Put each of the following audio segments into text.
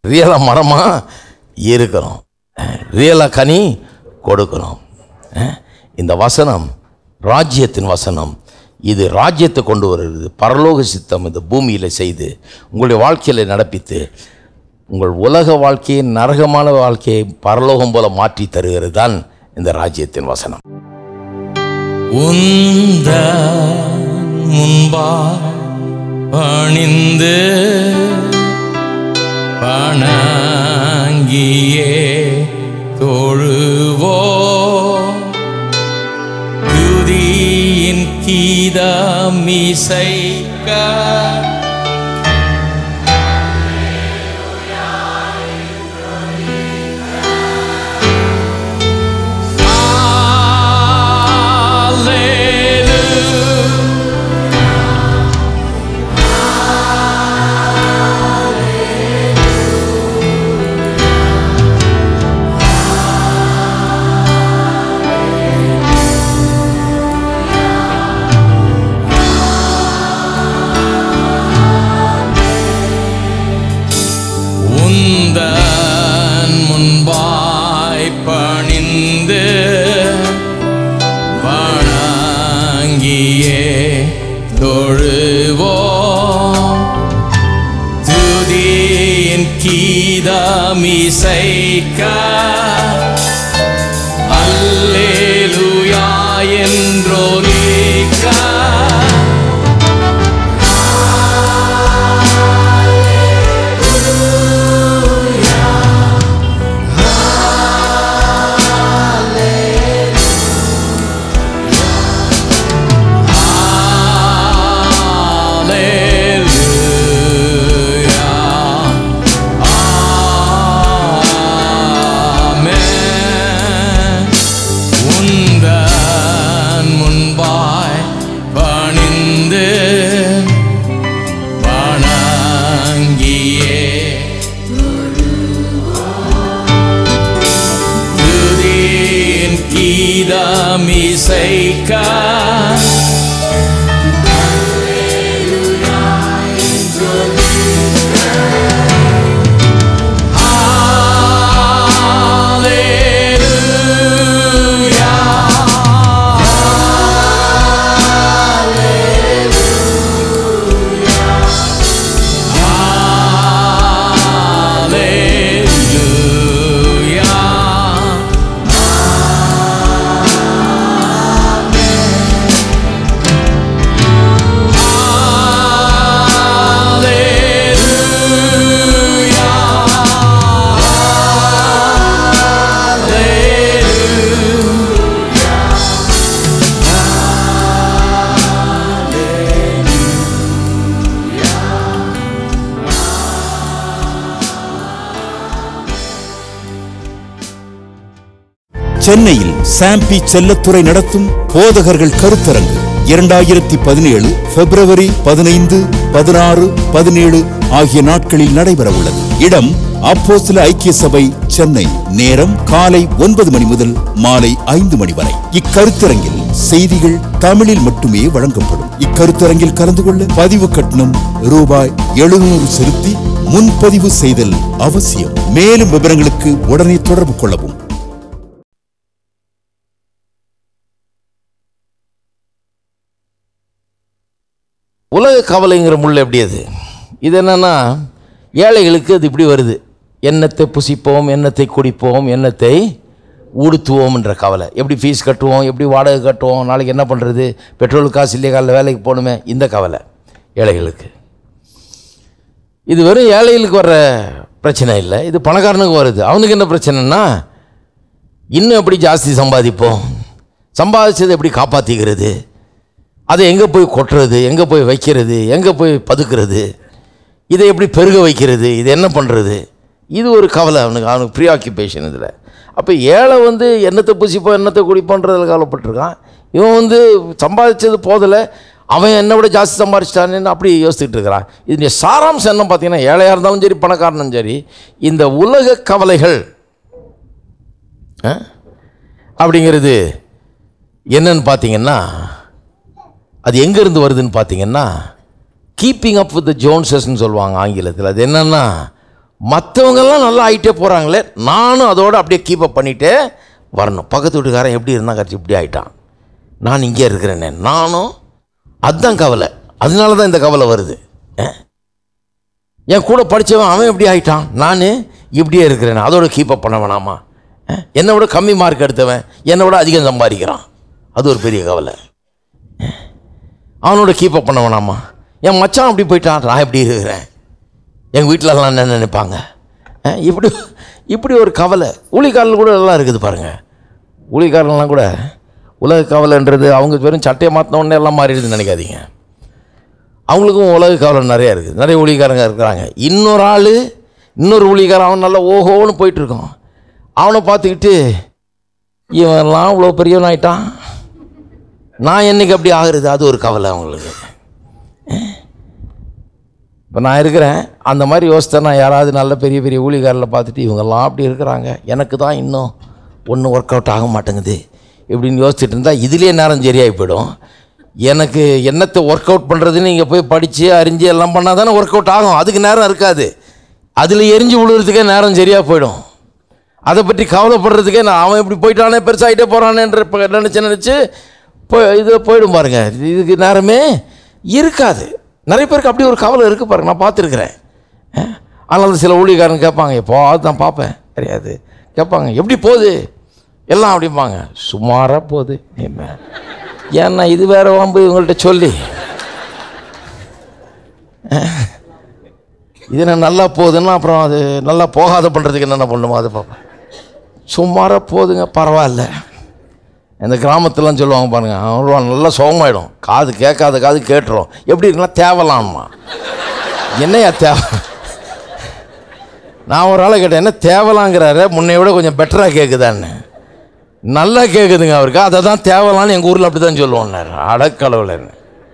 ரியலாக மரமாக இருக்கிறோம் ரியலாக கனி கொடுக்கிறோம் அஹ், இந்த வசனம் ராஜ்யத்தின் வசனம் இது ராஜ்யத்தை கொண்டு வருகிறது பரலோக சித்தம் இந்த பூமியில் செய்து உங்களுடைய வாழ்க்கையில் நடப்பித்து உங்கள் உலக வாழ்க்கையை நரகமான வாழ்க்கையை பரலோகம் போல மாற்றி தருகிறது தான் இந்த ராஜ்யத்தின் வசனம் உந்த முன்பா பணிந்து பணங்கியே தொழுவோ துதியின் கீதமிசைக்க Hallelujah. உந்தன் முன்பாய் பணிந்து வணங்கியே தொழுவோம் துதியின் கீதமிசைக்க அல்லேலூயா என்றொலிக்க ஆமென். உந்தன் முன்பாய் பணிந்து வணங்கியே துதியின் கீதமிசைக்க சென்னையில் சாம்பி செல்லத்துறை நடத்தும் போதகர்கள் கருத்தரங்கு இரண்டாயிரத்தி பதினேழு பிப்ரவரி பதினைந்து பதினாறு பதினேழு ஆகிய நாட்களில் நடைபெற உள்ளது இடம் அப்போஸ்தல ஐக்கிய சபை சென்னை நேரம் காலை ஒன்பது மணி முதல் மாலை ஐந்து மணி வரை இக்கருத்தரங்கில் செய்திகள் தமிழில் மட்டுமே வழங்கப்படும் இக்கருத்தரங்கில் கலந்து கொள்ள பதிவு கட்டணம் ரூபாய் எழுநூறு செலுத்தி முன்பதிவு செய்தல் அவசியம் மேலும் விவரங்களுக்கு உடனே தொடர்பு கொள்ளவும் உலக கவலைங்கிற முள் எப்படி அது இது என்னன்னா ஏழைகளுக்கு அது இப்படி வருது எண்ணத்தை புசிப்போம் எண்ணத்தை குடிப்போம் எண்ணத்தை உடுத்துவோம்ன்ற கவலை எப்படி ஃபீஸ் கட்டுவோம் எப்படி வாடகை கட்டுவோம் நாளைக்கு என்ன பண்ணுறது பெட்ரோல் காசு இல்லையே காலைல வேலைக்கு போகணுமே இந்த கவலை ஏழைகளுக்கு இது வெறும் ஏழைகளுக்கு வர்ற பிரச்சனை இல்லை இது பணக்காரனுக்கு வருது அவனுக்கு என்ன பிரச்சனைன்னா இன்னும் எப்படி ஜாஸ்தி சம்பாதிப்போம் சம்பாதிச்சதை எப்படி காப்பாற்றிக்கிறது அதை எங்கே போய் கொட்டுறது எங்கே போய் வைக்கிறது எங்கே போய் பதுக்கிறது இதை எப்படி பெருக வைக்கிறது இது என்ன பண்ணுறது இது ஒரு கவலை அவனுக்கு அவனுக்கு ப்ரீ ஆக்கியபேஷன் இதில் அப்போ ஏழை வந்து எண்ணத்தை பூசிப்போம் எண்ணத்தை குடிப்போன்றதில் கவலைப்பட்டிருக்கான் இவன் வந்து சம்பாதிச்சது போதில் அவன் என்னை விட ஜாஸ்தி சம்பாதிச்சிட்டானேன்னு அப்படி யோசிச்சுட்டு இருக்கிறான் இதனுடைய சாராம்சம் என்ன பார்த்தீங்கன்னா ஏழையாக இருந்தாலும் சரி பணக்காரனும் சரி இந்த உலக கவலைகள் ஆ? அப்படிங்கிறது என்னன்னு பார்த்தீங்கன்னா அது எங்கேருந்து வருதுன்னு பார்த்தீங்கன்னா கீப்பிங் அப் வித் ஜோன்சஸ்ன்னு சொல்லுவாங்க ஆங்கிலத்தில் அது என்னன்னா மற்றவங்கெல்லாம் நல்லா ஆகிட்டே போகிறாங்களே நானும் அதோட அப்படியே கீப் அப் பண்ணிகிட்டே வரணும் பக்கத்து வீட்டுக்காரன் எப்படி இருந்தால் கட்சி இப்படி ஆயிட்டான் நான் இங்கே இருக்கிறேனே நானும் அதுதான் கவலை அதனால தான் இந்த கவலை வருது அஹ். என் கூட படித்தவன் அவன் எப்படி ஆயிட்டான் நான் இப்படியே இருக்கிறேன் அதோட கீப் அப் பண்ண வேணாமா அஹ். என்னை விட கம்மி மார்க் எடுத்தவன் என்னை விட அதிகம் சம்பாதிக்கிறான் அது ஒரு பெரிய கவலை அஹ். அவனோட கீப் அப் பண்ண வேணாமா என் மச்சான் அப்படி போயிட்டான் நான் எப்படி இருக்கிறேன் எங்கள் வீட்டிலலாம் என்ன நினைப்பாங்க அஹ், இப்படி இப்படி ஒரு கவலை ஊழிக்காரில் கூட எல்லாம் இருக்குது பாருங்கள் ஊழிக்காரன்லாம் கூட உலக கவலைன்றது அவங்க வெறும் சட்டையை மாற்றின உடனே எல்லாம் மாறிடுதுன்னு நினைக்காதீங்க அவங்களுக்கும் உலக கவலை நிறையா இருக்குது நிறைய ஊழிக்காரங்க இருக்கிறாங்க இன்னொரு ஆள் இன்னொரு ஊழிக்காரன் அவன் நல்லா ஓஹோன்னு போயிட்டு இருக்கான் அவனை பார்த்துக்கிட்டு இவன்லாம் இவ்வளோ பெரியவன் ஆயிட்டான் நான் என்னைக்கு அப்படி ஆகுறது அது ஒரு கவலை அவங்களுக்கு இப்போ நான் இருக்கிறேன் அந்த மாதிரி யோசித்தா நான் யாராவது நல்ல பெரிய பெரிய ஊழிகாரில் பார்த்துட்டு இவங்கெல்லாம் அப்படி இருக்கிறாங்க எனக்கு தான் இன்னும் ஒன்றும் ஒர்க் அவுட் ஆக மாட்டேங்குது இப்படின்னு யோசிச்சுட்டு இருந்தால் இதுலேயே நேரம் சரியாகி போயிடும் எனக்கு என்னத்தை ஒர்க் அவுட் பண்ணுறதுன்னு இங்கே போய் படித்து அறிஞ்சு எல்லாம் பண்ணால் தானே ஒர்க் அவுட் ஆகும் அதுக்கு நேரம் இருக்காது அதில் எரிஞ்சு விழுறதுக்கே நேரம் சரியாக போயிடும் அதை பற்றி கவலைப்படுறதுக்கே நான் அவன் இப்படி போயிட்டானே பெருசாகிட்டே போகிறானேன்ற இப்போ நினச்சி நினச்சி போ இதில் போயிடும் பாருங்க இதுக்கு நேரமே இருக்காது நிறைய பேருக்கு அப்படி ஒரு கவலை இருக்குது பாருங்க நான் பார்த்துருக்குறேன் ஆனால் சில ஊழியக்காரங்க கேட்பாங்க எப்போ தான் பார்ப்பேன் தெரியாது கேட்பாங்க எப்படி போகுது எல்லாம் அப்படிம்பாங்க சுமாராக போகுது என்ன ஏன்னா இது வேற வம்பு இவங்கள்ட்ட சொல்லி இது என்ன நல்லா போகுதுன்னா அப்புறம் அது நல்லா போகாத பண்ணுறதுக்கு என்னென்ன பண்ணுமோ அது பார்ப்பேன் சுமாராக போகுதுங்க பரவாயில்ல இந்த கிராமத்துலலாம் சொல்லுவாங்க பாருங்க அவ்வளோ நல்லா சுகமாயிடும் காது கேட்காத காது கேட்டுரும் எப்படி இருக்குன்னா தேவலாம்மா என்னையா தேவை நான் ஒரு ஆளை கேட்டேன் என்ன தேவலாங்கிறாரு முன்னை விட கொஞ்சம் பெட்டராக கேட்குதான்னு நல்லா கேட்குதுங்க அவருக்கு அதை தான் தேவலான்னு எங்கள் ஊரில் அப்படி தான் சொல்லுவோன்னாரு அடக்கடவுளன்னு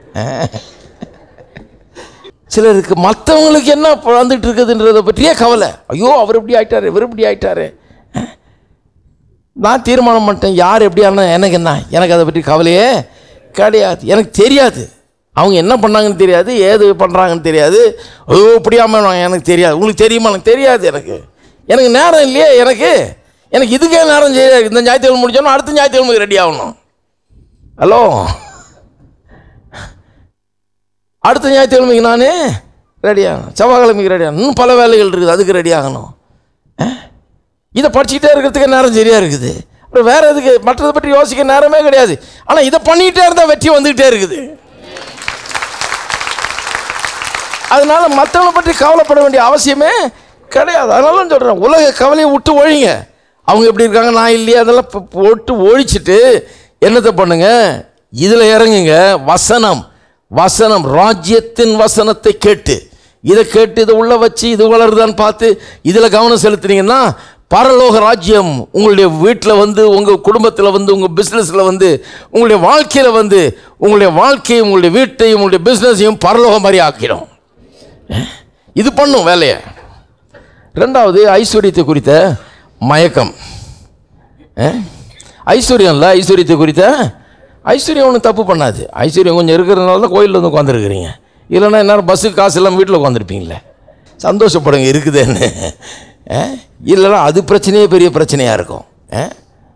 சிலருக்கு மற்றவங்களுக்கு என்ன வந்துட்டு இருக்குதுன்றதை பற்றியே கவலை ஐயோ அவர் இப்படி ஆயிட்டாரு இவர் இப்படி ஆயிட்டாரு நான் தீர்மானம் பண்ணிட்டேன் யார் எப்படி ஆனா எனக்கு என்ன எனக்கு அதை பற்றி கவலையே கிடையாது எனக்கு தெரியாது அவங்க என்ன பண்ணாங்கன்னு தெரியாது ஏது பண்ணுறாங்கன்னு தெரியாது ஐயோ இப்படியாம எனக்கு தெரியாது உங்களுக்கு தெரியுமா எனக்கு தெரியாது எனக்கு எனக்கு நேரம் இல்லையே எனக்கு எனக்கு இதுக்கே நேரம் செய்யாது இந்த ஞாயிற்றுக்கிழமை முடிச்சோன்னா அடுத்த ஞாயிற்றுக்கிழமைக்கு ரெடி ஆகணும் ஹலோ அடுத்த ஞாயிற்றுக்கிழமைக்கு நான் ரெடி ஆகணும் செவ்வாய்க்கிழமைக்கு ரெடி ஆகணும் இன்னும் பல வேலைகள் இருக்குது அதுக்கு ரெடி ஆகணும் அஹ்? இதை படிச்சுக்கிட்டே இருக்கிறதுக்கு நேரம் சரியாக இருக்குது அப்புறம் வேறு எதுக்கு மற்றதை பற்றி யோசிக்க நேரமே கிடையாது ஆனால் இதை பண்ணிக்கிட்டே இருந்தால் வெற்றி வந்துக்கிட்டே இருக்குது அதனால மற்றவங்களை பற்றி கவலைப்பட வேண்டிய அவசியமே கிடையாது அதனால தான் சொல்கிறேன் உலக கவலையை விட்டு ஒழிங்க அவங்க எப்படி இருக்காங்க நான் இல்லையா அதெல்லாம் போ- போட்டு ஒழிச்சிட்டு என்னத்தை பண்ணுங்க இதில் இறங்குங்க வசனம் வசனம் ராஜ்யத்தின் வசனத்தை கேட்டு இதை கேட்டு இதை உள்ள வச்சு இது வளருதான்னு பார்த்து இதில் கவனம் செலுத்துனீங்கன்னா பரலோக ராஜ்யம் உங்களுடைய வீட்டில் வந்து உங்கள் குடும்பத்தில் வந்து உங்கள் பிஸ்னஸில் வந்து உங்களுடைய வாழ்க்கையில் வந்து உங்களுடைய வாழ்க்கையை உங்களுடைய வீட்டையும் உங்களுடைய பிஸ்னஸையும் பரலோகம் மாதிரி ஆக்கிடும் இது பண்ணும் வேலையை ரெண்டாவது ஐஸ்வர்யத்தை குறித்த மயக்கம் அஹ்? ஐஸ்வர்யம் இல்லை ஐஸ்வர்யத்தை குறித்த ஐஸ்வர்யம் ஒன்றும் தப்பு பண்ணாது ஐஸ்வர்யம் கொஞ்சம் இருக்கிறதுனால தான் கோயிலில் வந்து உட்காந்துருக்குறீங்க இல்லைன்னா என்ன பஸ்ஸுக்கு காசு இல்லாமல் வீட்டில் உட்காந்துருப்பீங்களே சந்தோஷப்படுங்க இருக்குதுன்னு அஹ்? இல்லைன்னா அது பிரச்சனையே பெரிய பிரச்சனையாக இருக்கும் அஹ்?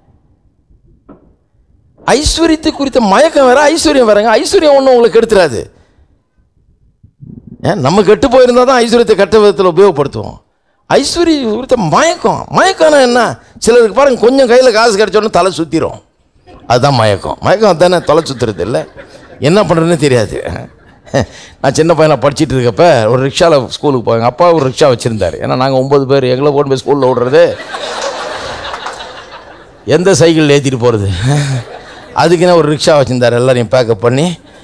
ஐஸ்வர்யத்தை குறித்த மயக்கம் வேற ஐஸ்வர்யம் வேறங்க ஐஸ்வர்யம் ஒன்றும் உங்களுக்கு எடுத்துடாது ஏன் நம்ம கெட்டு போயிருந்தா தான் ஐஸ்வர்யத்தை கெட்ட விதத்தில் உபயோகப்படுத்துவோம் ஐஸ்வர்யம் குறித்த மயக்கம் மயக்கம்னா என்ன சிலருக்கு பாருங்க கொஞ்சம் கையில் காசு கிடைச்சோன்னு தலை சுற்றிரும் அதுதான் மயக்கம் மயக்கம் தானே தலை சுற்றுறது இல்லை என்ன பண்ணுறதுன்னு தெரியாது நான் சின்ன பையனாக படிச்சிட்டு இருக்கப்ப ஒரு ரிக்ஷாவில் ஸ்கூலுக்கு போவேங்க அப்பா ஒரு ரிக்ஷா வச்சுருந்தார் ஏன்னா நாங்கள் ஒம்பது பேர் எங்களை கொண்டு போய் ஸ்கூலில் விடுறது எந்த சைக்கிள் ஏற்றிட்டு போகிறது அதுக்குன்னு ஒரு ரிக்ஷா வச்சுருந்தார் எல்லாரையும் பேக்கப் பண்ணி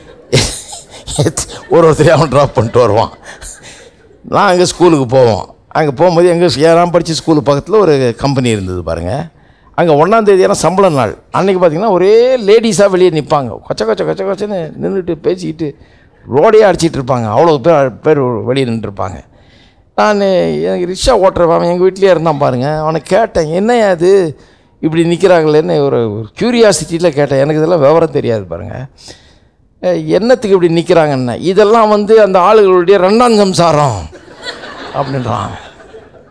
ஒரு ஒருத்தரையும் அவன் ட்ராப் பண்ணிட்டு வருவான் நான் அங்கே ஸ்கூலுக்கு போவோம் அங்கே போகும்போது எங்கள் நான் படித்த ஸ்கூல் பக்கத்தில் ஒரு கம்பெனி இருந்தது பாருங்கள் அங்கே ஒன்றாந்தேதியான சம்பள நாள் அன்றைக்கி பார்த்தீங்கன்னா ஒரே லேடிஸாக வெளியே நிற்பாங்க கொச்ச கொச்ச கொச்ச கொச்சன்னு நின்றுட்டு பேசிக்கிட்டு ரோடையே அடிச்சிட்டு இருப்பாங்க அவ்வளோ பேர் பேர் வெளியே நின்றுருப்பாங்க நான் எனக்கு ரிக்ஷா ஓட்டுறவன் எங்கள் வீட்லேயே இருந்தான் பாருங்கள் அவனை கேட்டேன் என்னையா அது இப்படி நிற்கிறாங்களேன்னு ஒரு க்யூரியாசிட்டியில் கேட்டேன் எனக்கு இதெல்லாம் விவரம் தெரியாது பாருங்கள் அஹ் என்னத்துக்கு இப்படி நிற்கிறாங்கன்னு இதெல்லாம் வந்து அந்த ஆளுகளுடைய ரெண்டாம் சம்சாரம் அப்படின்றான்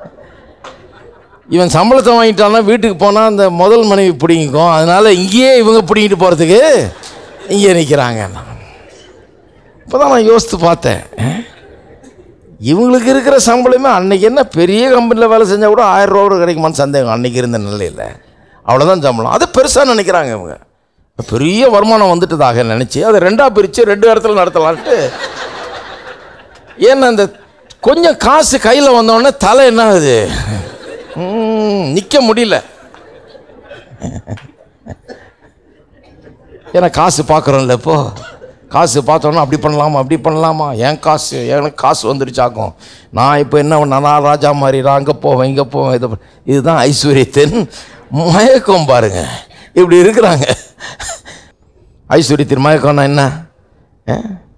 இவன் சம்பளத்தை வாங்கிட்டான்னா வீட்டுக்கு போனால் அந்த முதல் மனைவி பிடிங்கிக்கும் அதனால் இங்கேயே இவங்க பிடிங்கிட்டு போகிறதுக்கு இங்கே நிற்கிறாங்க இப்போ தான் நான் யோசித்து பார்த்தேன் அஹ், இவங்களுக்கு இருக்கிற சம்பளமே அன்னைக்கு என்ன பெரிய கம்பெனியில் வேலை செஞ்சால் கூட ஆயிரம் ரூபா கூட கிடைக்குமான்னு சந்தேகம் அன்னைக்கு இருந்த நிலையில் அவ்வளோதான் சம்பளம் அதை பெருசாக நினைக்கிறாங்க இவங்க பெரிய வருமானம் வந்துட்டதாக நினச்சி அதை ரெண்டாக பிரித்து ரெண்டு இடத்துல நடத்தலான்ட்டு ஏன்னா அந்த கொஞ்சம் காசு கையில் வந்தோடனே தலை என்ன ஆகுது நிற்க முடியல ஏன்னா காசு பார்க்குறோம்ல இப்போ காசு பார்த்தோன்னா அப்படி பண்ணலாமா அப்படி பண்ணலாமா என் காசு எனக்கு காசு வந்துருச்சாக்கும் நான் இப்போ என்ன பண்ண நான் ராஜா மாதிரி நான் அங்கே போவேன் இங்கே போவேன் இதை ப- இதுதான் ஐஸ்வர்யத்தின் மயக்கம் பாருங்க இப்படி இருக்கிறாங்க ஐஸ்வர்யத்தின் மயக்கம்னா என்ன ஆ?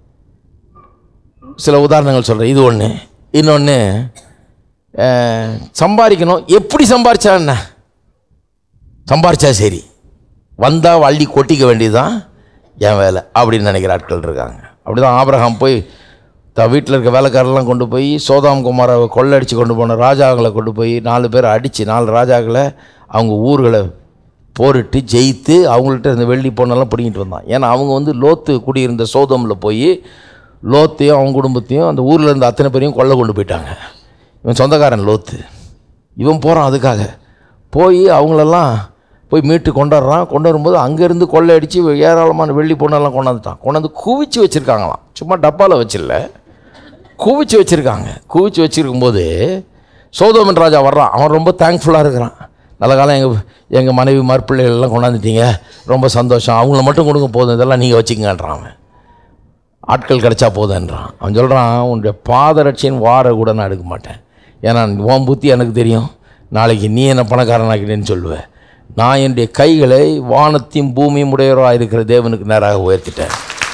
சில உதாரணங்கள் சொல்கிறேன் இது ஒன்று இன்னொன்று சம்பாதிக்கணும் எப்படி சம்பாரிச்சா என்ன சம்பாரிச்சா சரி வந்தால் வள்ளி கொட்டிக்க வேண்டியதுதான் என் வேலை அப்படின்னு நினைக்கிற ஆட்கள் இருக்காங்க அப்படி தான் ஆபிரகாம் போய் த வீட்டில் இருக்க வேலைக்காரெல்லாம் கொண்டு போய் சோதாம் குமாரை கொள்ளடிச்சு கொண்டு போன ராஜாக்களை கொண்டு போய் நாலு பேரை அடித்து நாலு ராஜாக்களை அவங்க ஊர்களை போரிட்டு ஜெயித்து அவங்கள்ட்ட இருந்த வெள்ளி பொண்ணெல்லாம் பிடிங்கிட்டு வந்தான் ஏன்னா அவங்க வந்து லோத்து குடியிருந்த சோதமில் போய் லோத்தையும் அவங்க குடும்பத்தையும் அந்த ஊரில் இருந்த அத்தனை பேரையும் கொல்ல கொண்டு போயிட்டாங்க இவன் சொந்தக்காரன் லோத்து இவன் போகிறான் அதுக்காக போய் அவங்களெல்லாம் போய் மீட்டு கொண்டாடுறான் கொண்டு வரும்போது அங்கேருந்து கொள்ளையடித்து ஏராளமான வெள்ளி பொண்ணெல்லாம் கொண்டாந்துட்டான் கொண்டாந்து குவிச்சு வச்சுருக்காங்களாம் சும்மா டப்பாவில் வச்சில்ல குவிச்சு வச்சுருக்காங்க குவிச்சு வச்சுருக்கும்போது சோதோமன் ராஜா வர்றான் அவன் ரொம்ப தேங்க்ஃபுல்லாக இருக்கிறான் நல்ல காலம் எங்கள் எங்கள் மனைவி மறுப்பிள்ளைகள் எல்லாம் கொண்டாந்துட்டீங்க ரொம்ப சந்தோஷம் அவங்கள மட்டும் கொடுங்க போதும் இதெல்லாம் நீங்கள் வச்சுக்கங்கன்றான் அவன் ஆட்கள் கிடைச்சா போதுன்றான் அவன் சொல்கிறான் உன்னுடைய பாதரட்சியின் வார கூட நான் எடுக்க மாட்டேன் ஏன்னா உன் புத்தி எனக்கு தெரியும் நாளைக்கு நீ என்ன பணக்காரனாக்கிட்டேன்னு சொல்லுவேன் நான் என்னுடைய கைகளை வானத்தையும் பூமியும் உடையவராக இருக்கிற தேவனுக்கு நேராக உயர்த்திட்டேன்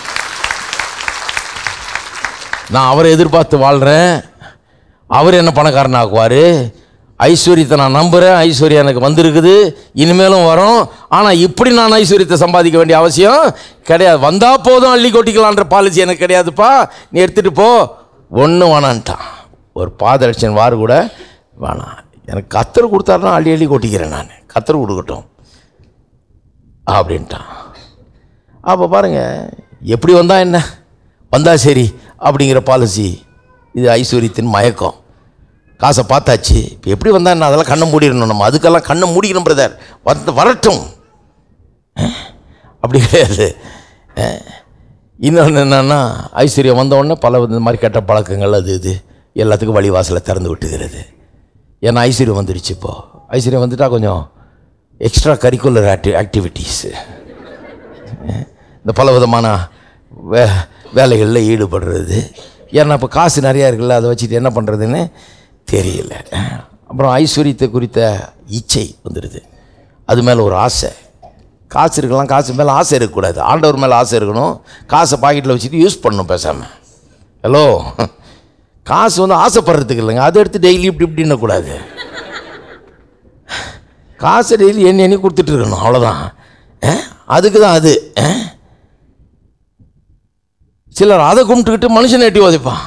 நான் அவரை எதிர்பார்த்து வாழ்கிறேன் அவர் என்ன பணக்காரனாக்குவார் ஐஸ்வர்யத்தை நான் நம்புகிறேன் ஐஸ்வர்யம் எனக்கு வந்திருக்குது இனிமேலும் வரும் ஆனால் இப்படி நான் ஐஸ்வர்யத்தை சம்பாதிக்க வேண்டிய அவசியம் கிடையாது வந்தால் போதும் அள்ளி கொட்டிக்கலான்ற பாலிசி எனக்கு கிடையாதுப்பா நீ எடுத்துகிட்டு போ ஒன்றும் வேணான்ட்டான் ஒரு பாதரட்சன் வாறு கூட வேணாம் எனக்கு கத்தர் கொடுத்தாருன்னா அள்ளி அள்ளி கொட்டிக்கிறேன் நான் கத்தர் கொடுக்கட்டும் அப்படின்ட்டான் அப்போ பாருங்கள் எப்படி வந்தா என்ன வந்தா சரி அப்படிங்கிற பாலிசி இது ஐஸ்வர்யத்தின் மயக்கம் காசை பார்த்தாச்சு இப்போ எப்படி வந்தா என்ன அதெல்லாம் கண்ணை மூடிடணும் நம்ம அதுக்கெல்லாம் கண்ணை மூடிக்கணும் பிரதர் வந்து வரட்டும் அஹ், அப்படி கிடையாது அஹ், இன்னொன்று என்னென்னா ஐஸ்வர்யம் வந்த உடனே பல இந்த மாதிரி கெட்ட பழக்கங்கள் அது இது எல்லாத்துக்கும் வழிவாசலை திறந்து விட்டுகிறது ஏன்னா ஐஸ்வர்யம் வந்துடுச்சு இப்போது ஐஸ்வர்யம் வந்துட்டா கொஞ்சம் எக்ஸ்ட்ரா கரிக்குலர் ஆக்டி ஆக்டிவிட்டீஸு இந்த பல விதமான வே வேலைகளில் ஈடுபடுறது ஏன்னா இப்போ காசு நிறையா இருக்குல்ல அதை வச்சுட்டு என்ன பண்ணுறதுன்னு தெரியல அப்புறம் ஐஸ்வர்யத்தை குறித்த இச்சை வந்துடுது அது மேலே ஒரு ஆசை காசு இருக்கலாம் காசு மேலே ஆசை இருக்கக்கூடாது ஆண்டவர் மேலே ஆசை இருக்கணும் காசை பாக்கெட்டில் வச்சுட்டு யூஸ் பண்ணணும் பேசாமல் ஹலோ காசு வந்து ஆசைப்படுறதுக்கு இல்லைங்க அதை எடுத்து டெய்லி இப்படி இப்படின்னக்கூடாது காசை டெய்லி எண்ணி எண்ணி கொடுத்துட்டு இருக்கணும் அவ்வளோதான் அஹ், அதுக்கு தான் அது அஹ். சிலர் அதை கும்பிட்டுக்கிட்டு மனுஷனை எட்டி உதைப்பான்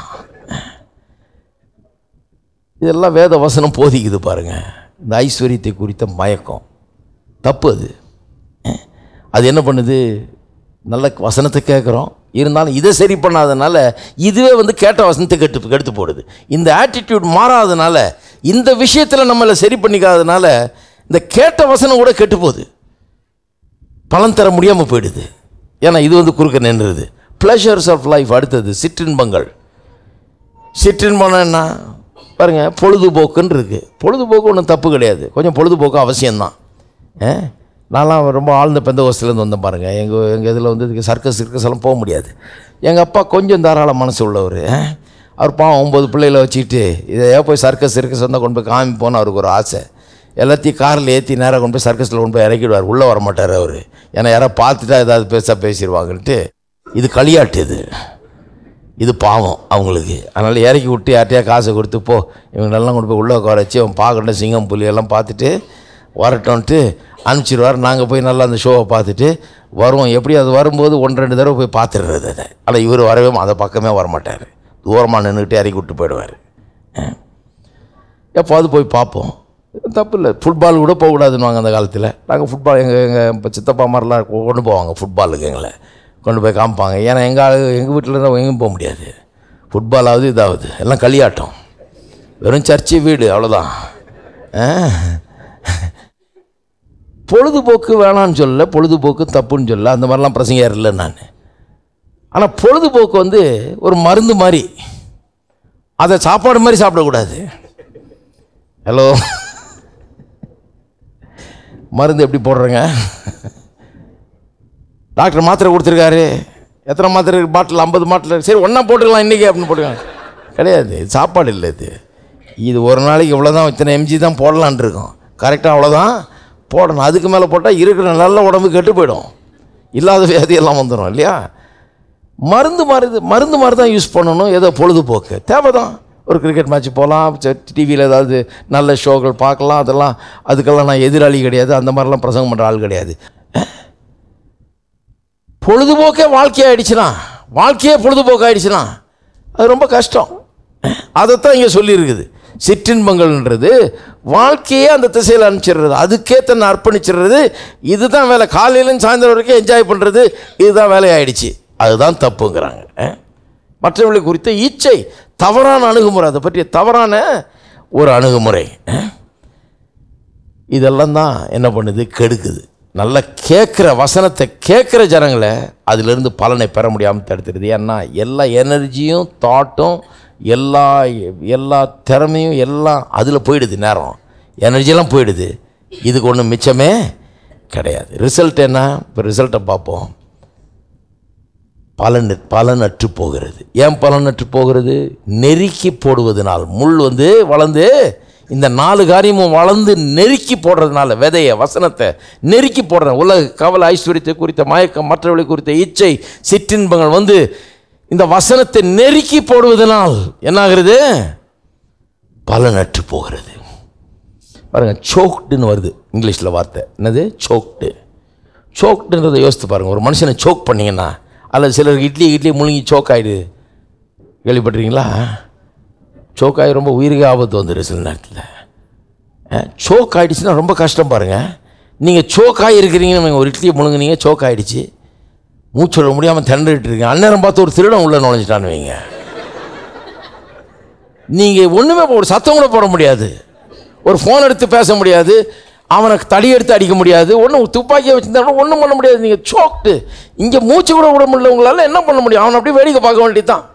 இதெல்லாம் வேத வசனம் போதிக்குது பாருங்க இந்த ஐஸ்வர்யத்தை குறித்த மயக்கம் தப்பு அது அஹ். அது என்ன பண்ணுது நல்ல வசனத்தை கேட்குறோம் இருந்தாலும் இதை சரி பண்ணாதனால இதுவே வந்து கேட்ட வசனத்தை கெட்டு கெடுத்து போடுது இந்த ஆட்டிடியூட் மாறாதனால இந்த விஷயத்தில் நம்மளை சரி பண்ணிக்காதனால இந்த கேட்ட வசனம் கூட கெட்டு போகுது பலன் தர முடியாமல் போயிடுது ஏன்னா இது வந்து குறுக்க நின்றுது ப்ளஷர்ஸ் ஆஃப் லைஃப் அடுத்தது சிற்றின்பங்கள் சிற்றின்பம் என்ன பாருங்க பொழுதுபோக்குன்னு இருக்குது பொழுதுபோக்கு ஒன்றும் தப்பு கிடையாது கொஞ்சம் பொழுதுபோக்கு அவசியம்தான் ஏ நான்லாம் ரொம்ப ஆழ்ந்த பெந்த வசத்துலேருந்து வந்தேன் பாருங்கள் எங்கள் எங்கள் இதில் வந்து இதுக்கு சர்க்கஸ் சர்க்கஸ் எல்லாம் போக முடியாது எங்கள் அப்பா கொஞ்சம் தாராள மனசு உள்ளவர் ஆ? அவர் பாவம் ஒம்பது பிள்ளைகளை வச்சுக்கிட்டு இதை போய் சர்க்கஸ் சர்க்கஸ் வந்தால் கொண்டு போய் காமிப்போன்னு அவருக்கு ஒரு ஆசை எல்லாத்தையும் காரில் ஏற்றி நேராக கொண்டு போய் சர்க்கஸில் கொண்டு போய் இறக்கிடுவார் உள்ளே வர மாட்டார் அவர் ஏன்னா யாராவது பார்த்துட்டா ஏதாவது பெருசாக பேசிடுவாங்கன்ட்டு இது களியாட்டு இது இது பாவம் அவங்களுக்கு அதனால் இறக்கி விட்டு யார்ட்டையா காசை கொடுத்து போ இவங்களெல்லாம் கொண்டு போய் உள்ளே உட்கார வச்சு அவன் பார்க்கட்டும் சிங்கம் புலி எல்லாம் பார்த்துட்டு வரட்டும்ன்ட்டு அனுப்பிச்சிடுவார் நாங்கள் போய் நல்லா அந்த ஷோவை பார்த்துட்டு வருவோம் எப்படி அது வரும்போது ஒன்று ரெண்டு தடவை போய் பார்த்துடுறது அதை ஆனால் இவர் வரவே மா- அந்த பக்கமே வரமாட்டார் தூரமாக நின்றுக்கிட்டு இறக்கி விட்டு போயிடுவார் எப்போது போய் பார்ப்போம் தப்பு இல்லை ஃபுட்பால் கூட போகக்கூடாதுன்னு அந்த காலத்தில் நாங்கள் ஃபுட்பால் எங்கள் எங்கள் இப்போ சித்தப்பா மாதிரிலாம் கொண்டு போவாங்க ஃபுட்பாலுக்கு எங்களை கொண்டு போய் காமிப்பாங்க ஏன்னா எங்கள் ஆளு எங்கள் வீட்டில் இருந்தால் எங்கேயும் போக முடியாது ஃபுட்பாலாவது இதாவது எல்லாம் களியாட்டம் வெறும் சர்ச்சு வீடு அவ்வளோதான் ஆ. பொழுதுபோக்கு வேணான்னு சொல்லல பொழுதுபோக்கு தப்புன்னு சொல்லல அந்த மாதிரிலாம் பிரசங்க இல்லை நான் ஆனால் பொழுதுபோக்கு வந்து ஒரு மருந்து மாதிரி அதை சாப்பாடு மாதிரி சாப்பிடக்கூடாது ஹலோ மருந்து எப்படி போடுறேங்க டாக்டர் மாத்திரை கொடுத்துருக்காரு எத்தனை மாத்திரை பாட்டில் ஐம்பது மாட்டில் சரி ஒன்றா போட்டுக்கலாம் இன்றைக்கி அப்படின்னு போட்டுக்கலாம் கிடையாது இது சாப்பாடு இல்லை இது இது ஒரு நாளைக்கு இவ்வளோ தான் இத்தனை எம்ஜி தான் போடலான் இருக்கோம் கரெக்டாக அவ்வளோதான் போடணும் அதுக்கு மேலே போட்டால் இருக்கிற நல்ல உடம்பு கெட்டு போயிடும் இல்லாத வியாதி எல்லாம் வந்துடும் இல்லையா மருந்து மருந்து மருந்து மாதிரி தான் யூஸ் பண்ணணும் ஏதோ பொழுதுபோக்கு தேவை தான் ஒரு கிரிக்கெட் மேட்ச் போகலாம் டிவியில் ஏதாவது நல்ல ஷோக்கள் பார்க்கலாம் அதெல்லாம் அதுக்கெல்லாம் நான் எதிராளி கிடையாது அந்த மாதிரிலாம் பிரசங்கம் பண்ணுற ஆள் கிடையாது பொழுதுபோக்கே வாழ்க்கையாயிடுச்சுனா வாழ்க்கையே பொழுதுபோக்கு ஆயிடுச்சுனா அது ரொம்ப கஷ்டம் அதைத்தான் இங்கே சொல்லியிருக்குது சிற்றின்பங்கள்ன்றது வாழ்க்கையே அந்த திசையில் அனுப்பிச்சிடுறது அதுக்கே தன்னை அர்ப்பணிச்சிடுறது இதுதான் வேலை காலையிலேருந்து சாயந்தரம் வரைக்கும் என்ஜாய் பண்ணுறது இதுதான் வேலையாயிடுச்சு அதுதான் தப்புங்கிறாங்க அஹ். மற்றவர்களை குறித்த இச்சை தவறான அணுகுமுறை அதை பற்றிய தவறான ஒரு அணுகுமுறை அஹ். இதெல்லாம் தான் என்ன பண்ணுது கெடுக்குது நல்லா கேட்குற வசனத்தை கேட்குற ஜனங்களை அதிலிருந்து பலனை பெற முடியாமல் தடுத்துடுது ஏன்னா எல்லா எனர்ஜியும் தாட்டும் எல்லா எல்லா திறமையும் எல்லாம் அதில் போயிடுது நேரம் எனர்ஜியெல்லாம் போயிடுது இதுக்கு ஒன்றும் மிச்சமே கிடையாது ரிசல்ட் என்ன இப்போ ரிசல்ட்டை பார்ப்போம் பலன் பலனற்று போகிறது ஏன் பலனற்று போகிறது நெருக்கி போடுவதனால் முள் வந்து வளர்ந்து இந்த நாலு காரியமும் வளர்ந்து நெருக்கி போடுறதுனால விதைய வசனத்தை நெருக்கி போடுற உலக கவலை ஐஸ்வர்யத்தை குறித்த மயக்கம் மற்றவர்களை குறித்த இச்சை சிற்றின்பங்கள் வந்து இந்த வசனத்தை நெருக்கி போடுவதனால் என்னாகிறது பலனற்று போகிறது பாருங்க சோக்டுன்னு வருது இங்கிலீஷில் வார்த்தை என்னது சோக்டு சோக்டுன்றதை யோசித்து பாருங்கள் ஒரு மனுஷனை சோக் பண்ணீங்கன்னா அல்லது சிலருக்கு இட்லி இட்லி முழுங்கி சோக் ஆகிடு கேள்விப்பட்டிருக்கீங்களா சோக் ஆகி ரொம்ப உயிருக்கு ஆபத்து வந்துடும் சில நேரத்தில் சோக் ஆகிடுச்சுன்னா ரொம்ப கஷ்டம் பாருங்கள் நீங்கள் சோக் ஆகிருக்கிறீங்கன்னு வைங்க, ஒரு இட்லியை முழுங்குனீங்க சோக் ஆகிடுச்சு மூச்சு விட முடியாமல் திணறிட்டு இருக்கீங்க அந்நேரம் பார்த்து ஒரு திருடன் உள்ளே நுழைஞ்சிட்டான்னு வைங்க நீங்கள் ஒன்றுமே ஒரு சத்தம் கூட போட முடியாது ஒரு ஃபோன் எடுத்து பேச முடியாது அவனை தடி எடுத்து அடிக்க முடியாது ஒன்றும் துப்பாக்கியை வச்சுருந்தா ஒன்றும் பண்ண முடியாது நீங்கள் சோக்டு இங்கே மூச்சு கூட விட முடியல உங்களால் என்ன பண்ண முடியும் அவனை அப்படியே வேடிக்கை பார்க்க வேண்டியது தான்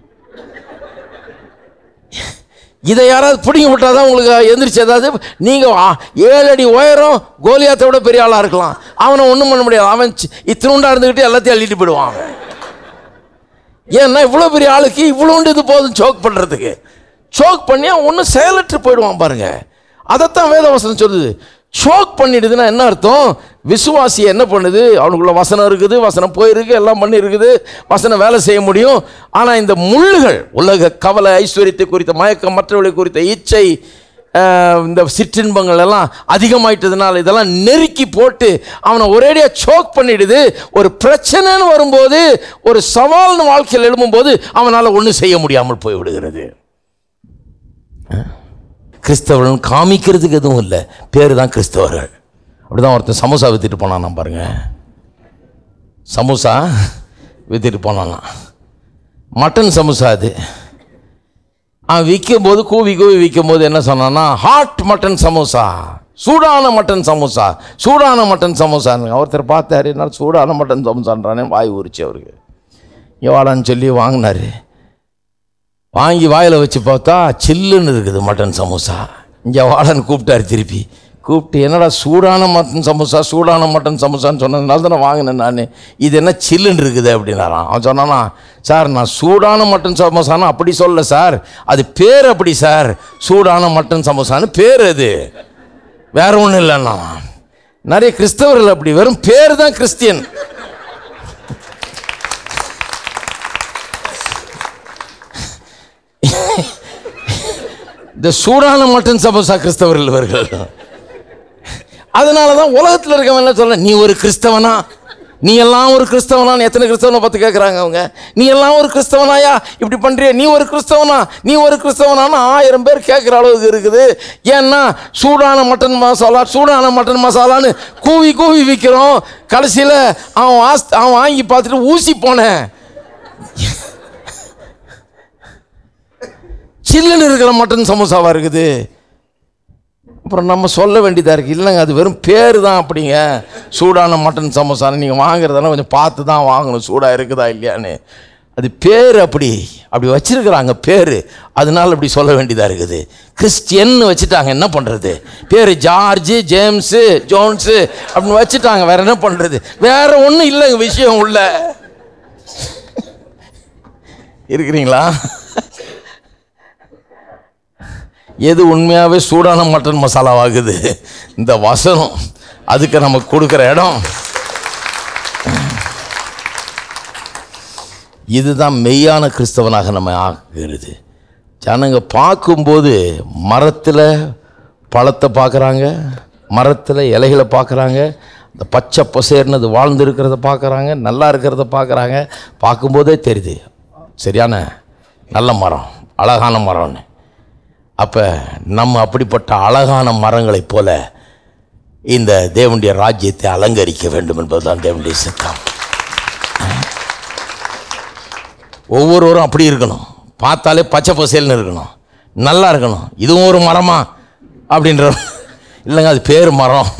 இதை யாராவது பிடிங்கி விட்டால் தான் உங்களுக்கு எந்திரிச்சு ஏதாவது நீங்கள் ஏழு அடி உயரம் கோலியாத்தை விட பெரிய ஆளாக இருக்கலாம் அவனை ஒன்றும் பண்ண முடியாது அவன் சி- இத்தினூண்டா இருந்துக்கிட்டு எல்லாத்தையும் அள்ளிட்டு போயிடுவான் அவன் ஏன்னா இவ்வளோ பெரிய ஆளுக்கு இவ்வளோண்டு இது போதும் சோக் பண்ணுறதுக்கு சோக் பண்ணி அவன் ஒன்றும் செயலற்று போயிடுவான் பாருங்க அதைத்தான் வேதவசனம் சொல்லுது சோக் பண்ணிடுதுன்னா என்ன அர்த்தம் விசுவாசி என்ன பண்ணுது அவனுக்குள்ள வசனம் இருக்குது வசனம் போயிருக்கு எல்லாம் பண்ணி இருக்குது வசனம் வேலை செய்ய முடியும் ஆனால் இந்த முள்ளுகள் உலக கவலை ஐஸ்வர்யத்தை குறித்த மயக்கம் மற்றவர்களை குறித்த இச்சை ஆஹ், இந்த சிற்றின்பங்கள் எல்லாம் அதிகமாயிட்டதுனால இதெல்லாம் நெருக்கி போட்டு அவனை ஒரேடியாக சோக் பண்ணிடுது ஒரு பிரச்சனைன்னு வரும்போது ஒரு சவால்னு வாழ்க்கையில் எழும்பும்போது அவனால் ஒன்றும் செய்ய முடியாமல் போய்விடுகிறது கிறிஸ்தவர்கள் காமிக்கிறதுக்கு எதுவும் இல்லை பேர் தான் கிறிஸ்தவர்கள் அப்படிதான் ஒருத்தன் சமோசா வித்துட்டு போனான் பாருங்க சமோசா வித்துட்டு போனானா மட்டன் சமோசா அது அவன் விற்கும் போது கூவி கூவி விற்கும் போது என்ன சொன்னான்னா ஹாட் மட்டன் சமோசா சூடான மட்டன் சமோசா சூடான மட்டன் சமோசான்னு ஒருத்தர் பார்த்தாரு என்ன சூடான மட்டன் சமோசான்றானே வாய் உரிச்சு அவருக்கு எவாடான்னு சொல்லி வாங்கினாரு வாங்கி வாயில் வச்சு பார்த்தா சில்லுன்னு இருக்குது மட்டன் சமோசா இங்கே வாழன்னு கூப்பிட்டாரு திருப்பி கூப்பிட்டு என்னடா சூடான மட்டன் சமோசா சூடான மட்டன் சமோசான்னு சொன்னதுனால தானே வாங்கினேன் நான் இது என்ன சில்லுன்னு இருக்குது அப்படின்னாரான் அவன் சொன்னானா சார் நான் சூடான மட்டன் சமோசான்னு அப்படி சொல்லல சார் அது பேர் அப்படி சார் சூடான மட்டன் சமோசான்னு பேர் அது வேற ஒன்றும் இல்லைன்னா நிறைய கிறிஸ்தவர்கள் அப்படி வெறும் பேர் தான் கிறிஸ்டியன் இந்த சூடான மட்டன் சமோசா கிறிஸ்தவர்கள் இவர்கள் அதனால தான் உலகத்தில் இருக்கவன் என்ன சொல்ல நீ ஒரு கிறிஸ்தவனா நீ எல்லாம் ஒரு கிறிஸ்தவனான்னு எத்தனை கிறிஸ்தவனை பார்த்து கேட்குறாங்க அவங்க நீ எல்லாம் ஒரு கிறிஸ்தவனாயா இப்படி பண்ணுறிய நீ ஒரு கிறிஸ்தவனா நீ ஒரு கிறிஸ்தவனான்னு ஆயிரம் பேர் கேட்குற அளவுக்கு இருக்குது ஏன்னா சூடான மட்டன் மசாலா சூடான மட்டன் மசாலான்னு கூவி கூவி விற்கிறோம் கடைசியில் அவன் ஆஸ் அவன் வாங்கி பார்த்துட்டு ஊசி போனேன் சில்லுன்னு இருக்கிற மட்டன் சமோசாவாக இருக்குது அப்புறம் நம்ம சொல்ல வேண்டியதாக இருக்குது இல்லைங்க அது வெறும் பேர் தான் அப்படிங்க சூடான மட்டன் சமோசான்னு நீங்கள் வாங்குறதெல்லாம் கொஞ்சம் பார்த்து தான் வாங்கணும் சூடாக இருக்குதா இல்லையான்னு அது பேர் அப்படி அப்படி வச்சிருக்கிறாங்க பேர் அதனால அப்படி சொல்ல வேண்டியதாக இருக்குது கிறிஸ்டியன் வச்சுட்டாங்க என்ன பண்ணுறது பேர் ஜார்ஜு ஜேம்ஸு ஜோன்ஸு அப்படின்னு வச்சுட்டாங்க வேற என்ன பண்ணுறது வேற ஒன்றும் இல்லைங்க விஷயம் உள்ள இருக்கிறீங்களா எது உண்மையாகவே சூடான மட்டன் மசாலாவாகுது இந்த வசனம் அதுக்கு நமக்கு கொடுக்குற இடம் இதுதான் மெய்யான கிறிஸ்தவனாக நம்ம ஆக்குகிறது ஜனங்க பார்க்கும்போது மரத்தில் பழத்தை பார்க்குறாங்க மரத்தில் இலைகளை பார்க்குறாங்க இந்த பச்சை பசேர்னது வாழ்ந்து இருக்கிறத பார்க்குறாங்க நல்லா இருக்கிறத பார்க்குறாங்க பார்க்கும்போதே தெரியுது சரியான நல்ல மரம் அழகான மரம்னு அப்போ நம்ம அப்படிப்பட்ட அழகான மரங்களைப் போல இந்த தேவனுடைய ராஜ்யத்தை அலங்கரிக்க வேண்டும் என்பதுதான் தேவனுடைய சித்தம் ஒவ்வொருவரும் அப்படி இருக்கணும் பார்த்தாலே பச்சை பசேல்னு இருக்கணும் நல்லா இருக்கணும் இதுவும் ஒரு மரமா அப்படின்ற இல்லைங்க அது பேர் மரம்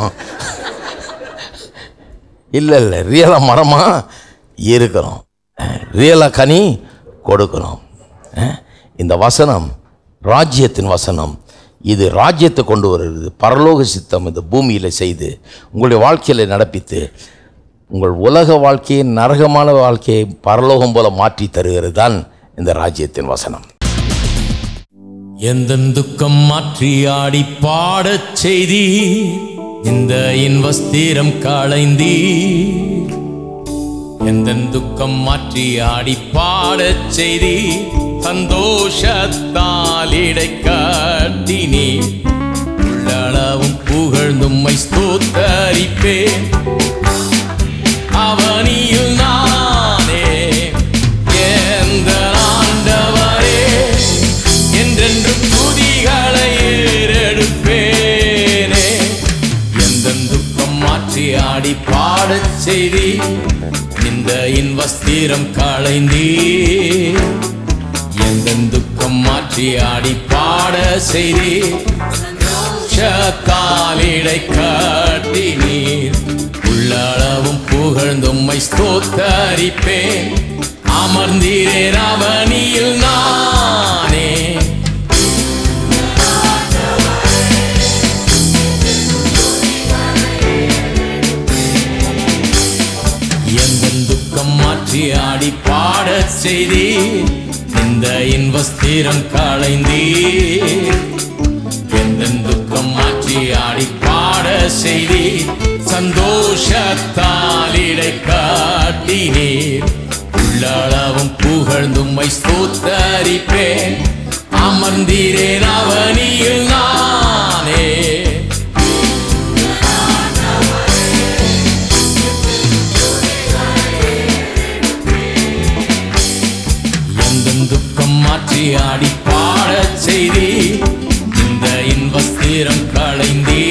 இல்லை இல்லை ரியலாக மரமாக இருக்கணும் ரியலாக கனி கொடுக்கணும் அஹ், இந்த வசனம் ராஜ்யத்தின் வசனம் இது ராஜ்யத்தை கொண்டு வருகிறது பரலோக சித்தம் இந்த பூமியில் செய்து உங்களுடைய வாழ்க்கையில் நடப்பித்து உங்கள் உலக வாழ்க்கையை நரகமான வாழ்க்கையை பரலோகம் போல மாற்றி தருகிறது தான் இந்த ராஜ்யத்தின் வசனம் எந்த துக்கம் மாற்றி ஆடி பாடச் செய்தி இந்த இன்வஸ்திரம் களைந்தி எந்த துக்கம் மாற்றி ஆடி பாடச் செய்தி சந்தோஷத்தால் இடை காட்டினி உள்ளளவும் புகழ்ந்தும்மை ஸ்தோத்தரிப்பேன் அவனியில் நானே எந்த ஆண்டவரே என்றென்றும் துதிகளை ஏறெடுப்பேனே எந்த துக்கம் மாற்றி ஆடி பாடச் செய்தி இந்த இன்வஸ்திரம் களைந்தி எந்த துக்கம் மாற்றி ஆடி பாட செய்தி காலிடை காட்டி நீர் உள்ளளவும் புகழ்ந்தும்மை ஸ்தோத்தரிப்பேன் அமர்ந்தீரே ரவணியில் நானே எந்த துக்கம் மாற்றி ஆடி பாடச் செய்தி இந்த இன்வஸ்திரம் களைந்தி எந்த துக்கம் மாற்றி ஆடி பாட செய்தி சந்தோஷத்தால் இடை காட்டினீர் உள்ளளவும் புகழ்ந்தும்மை ஸ்தோத்தரிப்பேன் அமர்ந்தீரேன் அவனியில் நானே எந்த துக்கம் மாற்றி ஆடி பாடச் செய்தி இந்த இன்வஸ்திரம் களைந்தி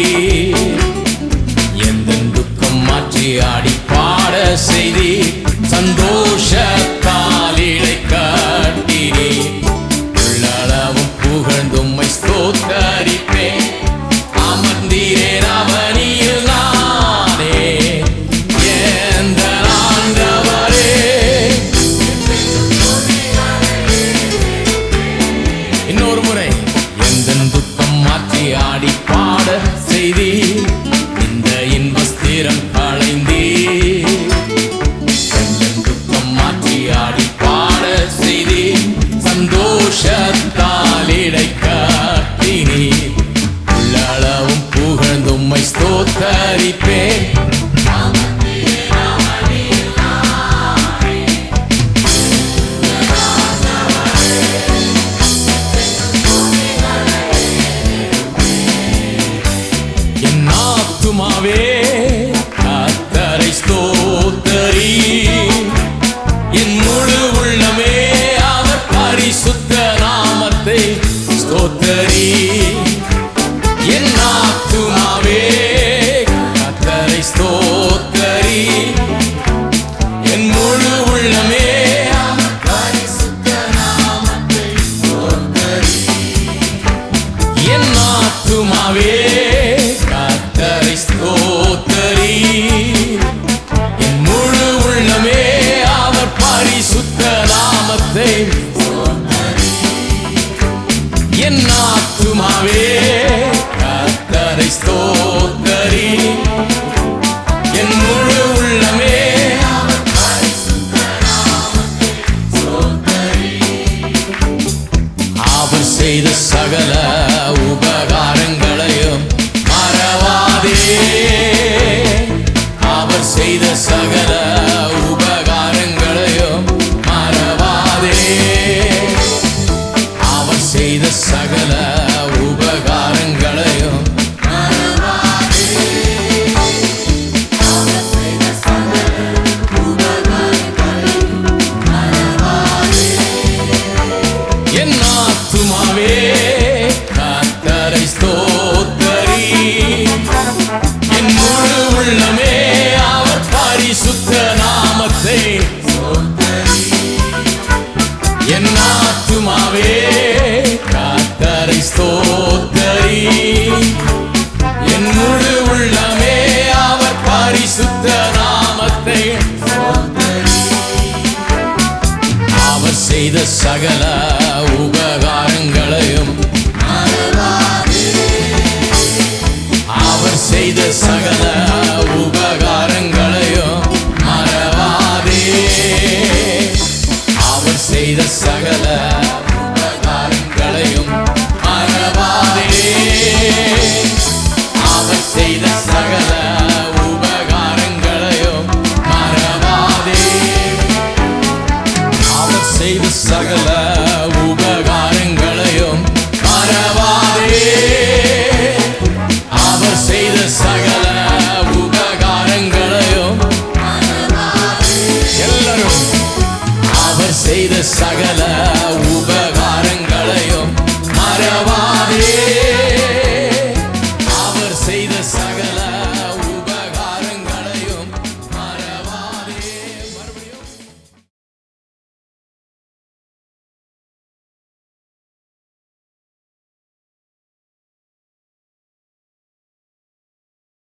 எந்த துக்கம் மாற்றி ஆடி பாட செய்தி சந்தோஷத்தால் இடை காட்டினே உள்ளளவும் புகழ்ந்தும்மை ஸ்தோத்தரிப்பேன் அமர்ந்தீரேன் அவனியில் நானே எந்த ஆண்டவரே இன்னொரு முறை எந்த துக்கம் மாற்றி ஆடி பாட செய்தி இந்த இன்வஸ்திரம் களைந்தி எந்த துக்கம் மாற்றி ஆடி பாட செய்தி சந்தோஷத்தால் இடை காட்டினி உள்ளளவும் புகழ்ந்தும்மை ஸ்தோத்தரிப்பேன் என் ஆத்துமாவே கத்தரை ஸ்தோத்தரி சகல உபகாரங்களையும் அவர் செய்த சகல உபகாரங்களையும் மறவாதே அவர் செய்த சகல உபகாரங்களையும் மறவாதே அவர் செய்த சகல உபகாரங்களையும் மறவாதே அவர் செய்த சகல உபகாரங்களையும் மறவாதே அவர் செய்த சகல உபகாரங்களையும் எல்லாரும் அவர் செய்த சகல உபகாரங்களையும் மறவாதே அவர் செய்த சகல